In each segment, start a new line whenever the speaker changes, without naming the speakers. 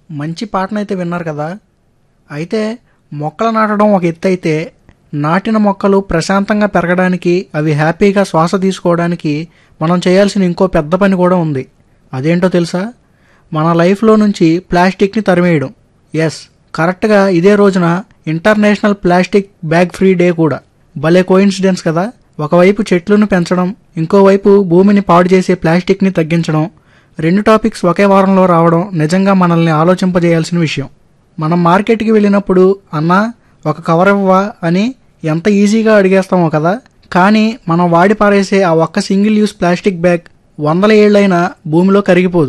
మంచి పాటనైతే విన్నారు కదా అయితే మొక్కలు నాటడం ఒక ఎత్తు అయితే నాటిన మొక్కలు ప్రశాంతంగా పెరగడానికి అవి హ్యాపీగా శ్వాస తీసుకోవడానికి మనం చేయాల్సిన ఇంకో పెద్ద పని కూడా ఉంది అదేంటో తెలుసా మన లైఫ్లో నుంచి ప్లాస్టిక్ని తరిమేయడం ఎస్ కరెక్ట్గా ఇదే రోజున international plastic bag free day కూడా భలే కోయిన్సిడెన్స్ కదా ఒకవైపు చెట్లను పెంచడం ఇంకోవైపు భూమిని పాడు చేసే ప్లాస్టిక్ని తగ్గించడం రెండు టాపిక్స్ ఒకే వారంలో రావడం నిజంగా మనల్ని ఆలోచింపజేయాల్సిన విషయం మనం మార్కెట్కి వెళ్ళినప్పుడు అన్నా ఒక కవర్ ఇవ్వవా అని ఎంత ఈజీగా అడిగేస్తామో కదా కానీ మనం వాడి పారేసే ఆ ఒక్క సింగిల్ యూస్ ప్లాస్టిక్ బ్యాగ్ వందల ఏళ్ళైనా భూమిలో కరిగిపోదు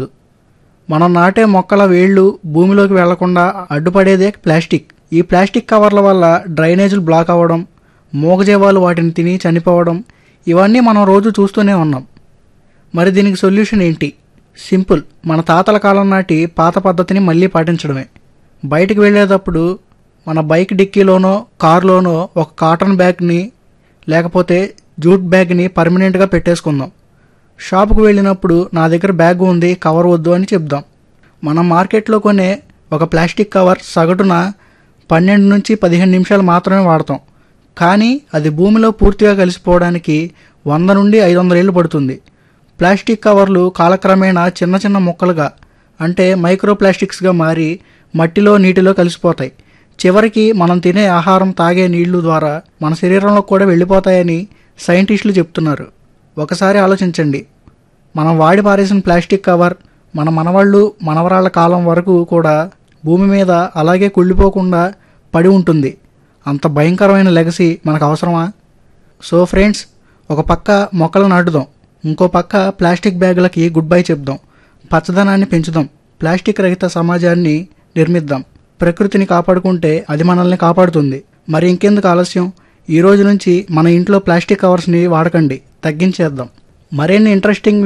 మనం నాటే మొక్కల వేళ్ళు భూమిలోకి వెళ్లకుండా అడ్డుపడేదే ప్లాస్టిక్ ఈ ప్లాస్టిక్ కవర్ల వల్ల డ్రైనేజీలు బ్లాక్ అవ్వడం మూగజీవాలు వాటిని తిని చనిపోవడం ఇవన్నీ మనం రోజు చూస్తూనే ఉన్నాం మరి దీనికి సొల్యూషన్ ఏంటి సింపుల్ మన తాతల కాలం నాటి పాత పద్ధతిని మళ్ళీ పాటించడమే బయటికి వెళ్ళేటప్పుడు మన బైక్ డిక్కీలోనో కారులోనో ఒక కాటన్ బ్యాగ్ని లేకపోతే జూట్ బ్యాగ్ని పర్మనెంట్గా పెట్టేసుకుందాం షాపుకు వెళ్ళినప్పుడు నా దగ్గర బ్యాగ్ ఉంది కవర్ వద్దు అని చెప్దాం మనం మార్కెట్లో కొనే ఒక ప్లాస్టిక్ కవర్ సగటున పన్నెండు నుంచి పదిహేను నిమిషాలు మాత్రమే వాడతాం కానీ అది భూమిలో పూర్తిగా కలిసిపోవడానికి వంద నుండి ఐదు వందల ఏళ్ళు పడుతుంది ప్లాస్టిక్ కవర్లు కాలక్రమేణా చిన్న చిన్న ముక్కలుగా అంటే మైక్రో ప్లాస్టిక్స్గా మారి మట్టిలో నీటిలో కలిసిపోతాయి చివరికి మనం తినే ఆహారం తాగే నీళ్లు ద్వారా మన శరీరంలో కూడా వెళ్ళిపోతాయని సైంటిస్టులు చెప్తున్నారు ఒకసారి ఆలోచించండి మనం వాడి పారేసిన ప్లాస్టిక్ కవర్ మన మనవాళ్ళు మనవరాళ్ల కాలం వరకు కూడా భూమి మీద అలాగే కుళ్ళిపోకుండా పడి ఉంటుంది అంత భయంకరమైన లెగసీ మనకు అవసరమా సో ఫ్రెండ్స్ ఒక పక్క మొక్కలు నాటుదాం ఇంకో పక్క ప్లాస్టిక్ బ్యాగులకి గుడ్ బై చెప్దాం పచ్చదనాన్ని పెంచుదాం ప్లాస్టిక్ రహిత సమాజాన్ని నిర్మిద్దాం ప్రకృతిని కాపాడుకుంటే అది మనల్ని కాపాడుతుంది మరి ఇంకెందుకు ఆలస్యం ఈ రోజు నుంచి మన ఇంట్లో ప్లాస్టిక్ కవర్స్ని వాడకండి తగ్గించేద్దాం మరిన్ని ఇంట్రెస్టింగ్